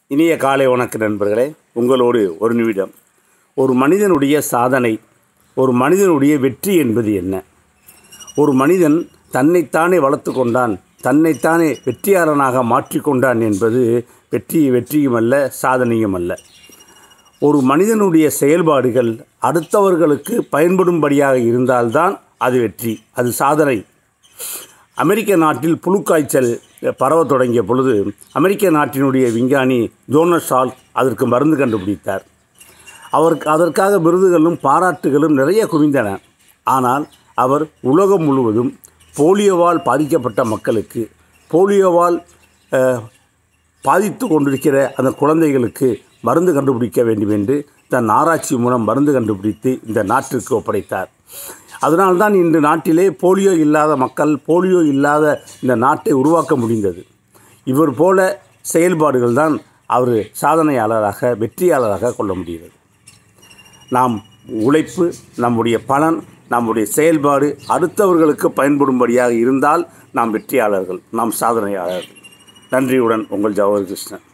இனிய காலை வணக்க நண்பர்களே உங்களோடு ஒரு நிமிடம் ஒரு மனிதனுடைய சாதனை ஒரு மனிதனுடைய வெற்றி என்பது என்ன ஒரு மனிதன் தன்னைத்தானே வளர்த்து கொண்டான் தன்னைத்தானே வெற்றியாளனாக மாற்றிக்கொண்டான் என்பது வெற்றி வெற்றியும் அல்ல சாதனையும் அல்ல ஒரு மனிதனுடைய செயல்பாடுகள் அடுத்தவர்களுக்கு பயன்படும்படியாக இருந்தால்தான் அது வெற்றி அது சாதனை அமெரிக்க நாட்டில் புழுக்காய்ச்சல் பரவத் தொடங்கிய பொழுது அமெரிக்க நாட்டினுடைய விஞ்ஞானி ஜோனஸ் சால் அதற்கு மருந்து கண்டுபிடித்தார் அவருக்கு அதற்காக விருதுகளும் பாராட்டுகளும் நிறைய குவிந்தன ஆனால் அவர் உலகம் முழுவதும் போலியோவால் பாதிக்கப்பட்ட மக்களுக்கு போலியோவால் அஹ், பாதித்து கொண்டிருக்கிற அந்த குழந்தைகளுக்கு மருந்து கண்டுபிடிக்க வேண்டும் என்று தன் ஆராய்ச்சி மூலம் மருந்து கண்டுபிடித்து இந்த நாட்டிற்கு ஒப்படைத்தார் அதனால்தான் இன்று நாட்டிலே போலியோ இல்லாத மக்கள் போலியோ இல்லாத இந்த நாட்டை உருவாக்க முடிந்தது இவர் போல செயல்பாடுகள் தான் அவர் சாதனையாளராக வெற்றியாளராக கொள்ள முடிகிறது நாம் உழைப்பு நம்முடைய பலன் நம்முடைய செயல்பாடு அடுத்தவர்களுக்கு பயன்படும்படியாக இருந்தால் நாம் வெற்றியாளர்கள் நாம் சாதனையாளர்கள் நன்றியுடன் உங்கள் ஜவஹர் கிருஷ்ணன்